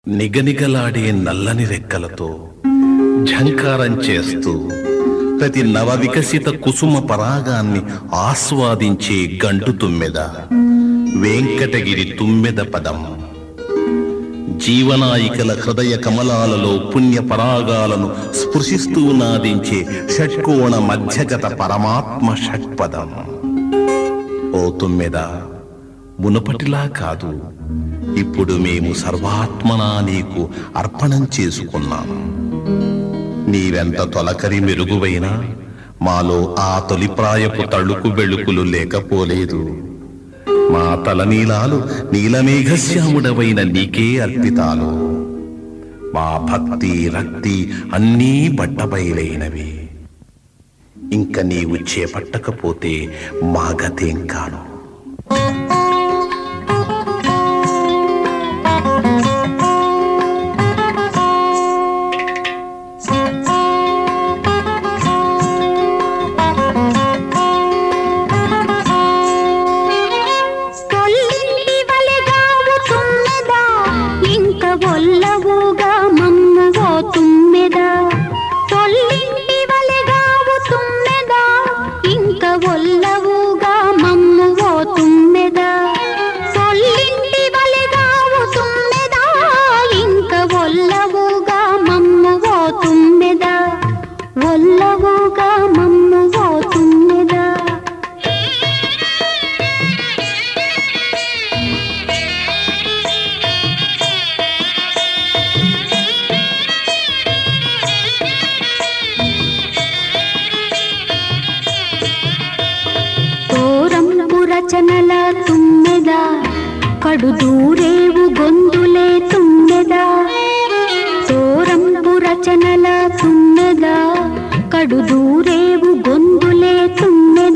నిగనిగలాడే నల్లని రెక్కలతో ఝంకారం చేస్తూ ప్రతి నవ వికసిత కుసుమ పరాగాన్ని ఆస్వాదించే గంటు తుమ్మెద వెంకటగిరి తుమ్మెద పదం జీవనాయికల హృదయ కమలాలలో పుణ్య పరాగాలను స్పృశిస్తూ నాదించే షట్కోణ మధ్యగత పరమాత్మ షట్పదం ఓ తుమ్మెద మునుపటిలా కాదు ఇప్పుడు మేము సర్వాత్మనా నీకు అర్పణం చేసుకున్నాం నీవెంత తొలకరి మెరుగువైనా మాలో ఆ తొలిప్రాయపు తళుకు వెళుకులు లేకపోలేదు మా తలనీలాలు నీలమేఘశ్యాముడవైన నీకే అర్పితాలు మా భక్తి రక్తి అన్నీ బట్టబయలైనవి ఇంక నీవు చేపట్టకపోతే మా గతేం కాను కొల్లింటి వలెగావు తుమ్మెదా ఇంక ఒల్లవుగా మమ్ముగో తుమ్మెదా కొల్లింటి వలెగావు తుమ్మెదా ఇంక ఒల్లవుగా మమ్ముగో తుమ్మెదా కొల్లింటి వలెగావు తుమ్మెదా ఇంక ఒల్లవుగా మమ్ముగో తుమ్మెదా ఒల్లవుగా మమ్ముగో తుమ్మెదా తోరంపు రచనల తుమ్మెద కడు దూరేవు గొంతులే తుమ్మెద తోరంపు రచనల తుమ్మెద కడు దూరేవు గొంతులే తుమ్మెద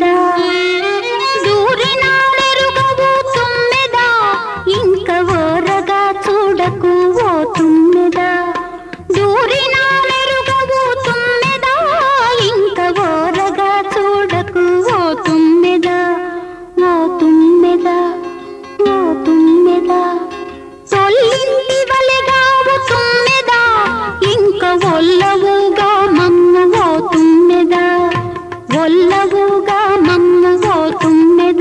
దూరినాడెరుగవు తుమ్మెద ఇంక ఓరగా చూడకు ఓ తుమ్మెద దూరినాడెరుగవు తుమ్మెద ఇంక ఓరగా చూడకు ఓ తుమ్మెద ఓ తుమ్మెద ఓ తుమ్మెద సొల్లింటి వలెగావు తుమ్మెద ఇంక ఒల్లవుగా మమ్ము ఓ తుమ్మెద ఒల్లవుగా మమ్ము ఓ తుమ్మెద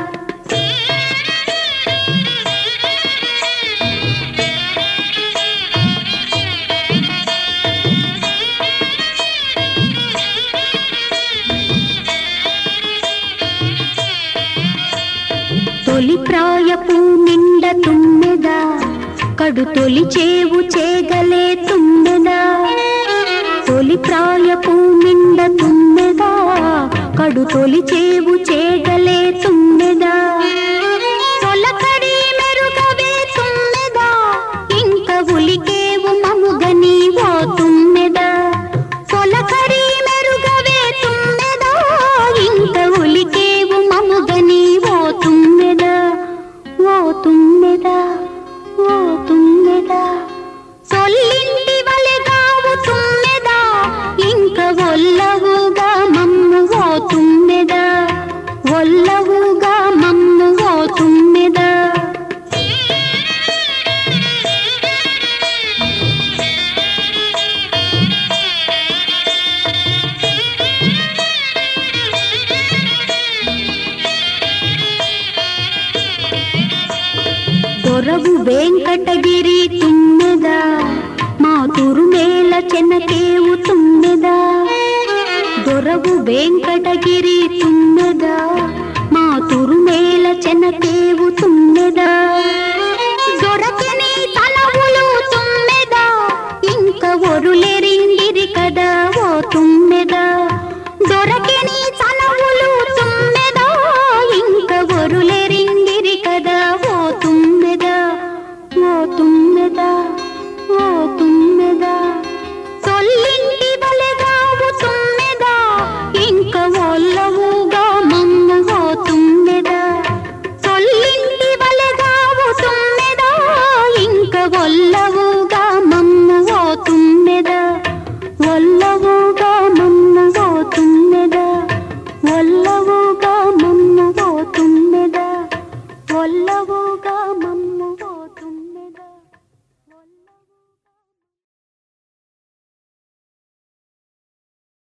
తొలి ప్రాయపు నిండ తుమ్మెదా కడు తొలి చేవు చేగలే తుమ్మెదా తొలి ప్రాయపు నిండ తుమ్మెదా కడు తొలి చేవు చేగలే తుమ్మెదా తొలకడి మెరుగవే తుమ్మెదా ఇంక ఉలికేవు మముగని ఓ తుమ్మెదా తొలకడి మెరుగవే తుమ్మెదా ఇంక ఉలికేవు మముగని ఓ తుమ్మెదా ఓ తుమ్మెదా ఓ తుమ్మెదా సొల్లింటి వలెగావు తుమ్మెదా ఇంక ఒల్లవుగా మమ్ము ఓ తుమ్మెదా ఒల్లవుగా మమ్ము ఓ తుమ్మెదా దొరవు వెంకటగిరి తుమ్మెదా మా తురుమేల చెనకేవు తుమ్మెదా దొరవు వెంకటగిరి తుమ్మెదా మా తురుమేల చెనకేవు తుమ్మెదా దొరకని తలవులు తుమ్మెదా ఇంక ఒరులెరింగిరి కదా ఓ తుమ్మెదా దొరకని తలవులు తుమ్మెదా ఇంక ఒరులెరింగిరి కదా ఓ తుమ్మెదా ఓ తుమ్మెదా